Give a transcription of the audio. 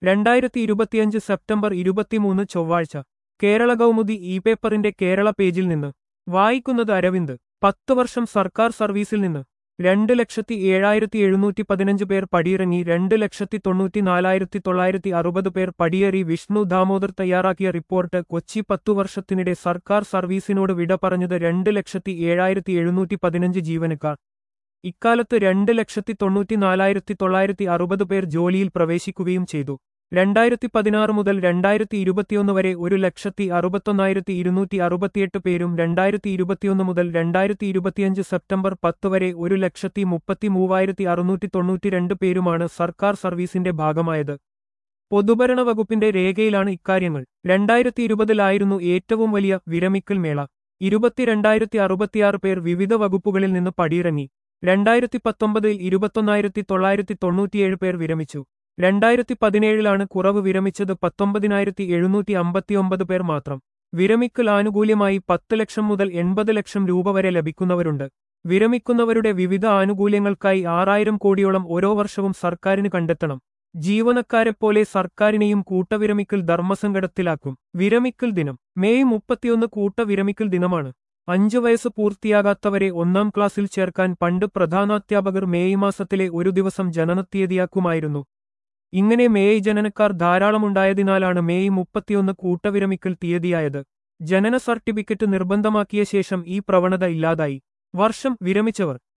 രണ്ടായിരത്തി ഇരുപത്തിയഞ്ച് സെപ്റ്റംബർ ഇരുപത്തിമൂന്ന് ചൊവ്വാഴ്ച കേരള കൗമുദി ഇ പേപ്പറിന്റെ കേരള പേജിൽ നിന്ന് വായിക്കുന്നത് അരവിന്ദ് പത്ത് വർഷം സർക്കാർ സർവീസിൽ നിന്ന് രണ്ട് ലക്ഷത്തി ഏഴായിരത്തി എഴുന്നൂറ്റി പതിനഞ്ച് പേർ പടിയിറങ്ങി രണ്ട് ലക്ഷത്തി തൊണ്ണൂറ്റി നാലായിരത്തി തൊള്ളായിരത്തി അറുപത് പേർ പടിയേറി വിഷ്ണു ദാമോദർ തയ്യാറാക്കിയ റിപ്പോർട്ട് കൊച്ചി പത്തു വർഷത്തിനിടെ സർക്കാർ സർവീസിനോട് വിട പറഞ്ഞത് രണ്ട് ലക്ഷത്തി ഏഴായിരത്തി എഴുന്നൂറ്റി പതിനഞ്ച് ജീവനക്കാർ ഇക്കാലത്ത് രണ്ട് ലക്ഷത്തി തൊണ്ണൂറ്റി നാലായിരത്തി തൊള്ളായിരത്തി അറുപത് പേർ ജോലിയിൽ പ്രവേശിക്കുകയും ചെയ്തു രണ്ടായിരത്തി പതിനാറ് മുതൽ രണ്ടായിരത്തി ഇരുപത്തിയൊന്ന് വരെ ഒരു ലക്ഷത്തി അറുപത്തൊന്നായിരത്തി ഇരുന്നൂറ്റി അറുപത്തിയെട്ട് പേരും രണ്ടായിരത്തി ഇരുപത്തിയൊന്ന് മുതൽ രണ്ടായിരത്തി ഇരുപത്തിയഞ്ച് സെപ്റ്റംബർ പത്ത് വരെ ഒരു ലക്ഷത്തി മുപ്പത്തി മൂവായിരത്തി അറുന്നൂറ്റി തൊണ്ണൂറ്റിരണ്ട് പേരുമാണ് സർക്കാർ സർവീസിന്റെ ഭാഗമായത് പൊതുഭരണ വകുപ്പിന്റെ രേഖയിലാണ് ഇക്കാര്യങ്ങൾ രണ്ടായിരത്തി ഇരുപതിലായിരുന്നു ഏറ്റവും വലിയ വിരമിക്കൽ മേള ഇരുപത്തിരണ്ടായിരത്തി അറുപത്തിയാറ് പേർ വിവിധ വകുപ്പുകളിൽ നിന്ന് പടിയിറങ്ങി രണ്ടായിരത്തി പത്തൊമ്പതിൽ ഇരുപത്തൊന്നായിരത്തി തൊള്ളായിരത്തി തൊണ്ണൂറ്റിയേഴ് പേർ വിരമിച്ചു രണ്ടായിരത്തി പതിനേഴിലാണ് കുറവ് വിരമിച്ചത് പത്തൊമ്പതിനായിരത്തി എഴുന്നൂറ്റി അമ്പത്തിയൊമ്പത് പേർ മാത്രം വിരമിക്കൽ ആനുകൂല്യമായി പത്ത് ലക്ഷം മുതൽ എൺപത് ലക്ഷം രൂപ വരെ ലഭിക്കുന്നവരുണ്ട് വിരമിക്കുന്നവരുടെ വിവിധ ആനുകൂല്യങ്ങൾക്കായി ആറായിരം കോടിയോളം ഓരോ വർഷവും സർക്കാരിന് കണ്ടെത്തണം ജീവനക്കാരെപ്പോലെ സർക്കാരിനെയും കൂട്ടവിരമിക്കൽ ധർമ്മസങ്കടത്തിലാക്കും വിരമിക്കൽ ദിനം മെയ് മുപ്പത്തിയൊന്ന് കൂട്ടവിരമിക്കൽ ദിനമാണ് അഞ്ചു വയസ്സ് പൂർത്തിയാകാത്തവരെ ഒന്നാം ക്ലാസ്സിൽ ചേർക്കാൻ പണ്ട് പ്രധാനാധ്യാപകർ മെയ് മാസത്തിലെ ഒരു ദിവസം ജനനത്തീയതിയാക്കുമായിരുന്നു ഇങ്ങനെ മെയ് ജനനക്കാർ ധാരാളമുണ്ടായതിനാലാണ് മെയ് മുപ്പത്തിയൊന്ന് കൂട്ടവിരമിക്കൽ തീയതിയായത് ജനന സർട്ടിഫിക്കറ്റ് നിർബന്ധമാക്കിയ ശേഷം ഈ പ്രവണത ഇല്ലാതായി വർഷം വിരമിച്ചവർ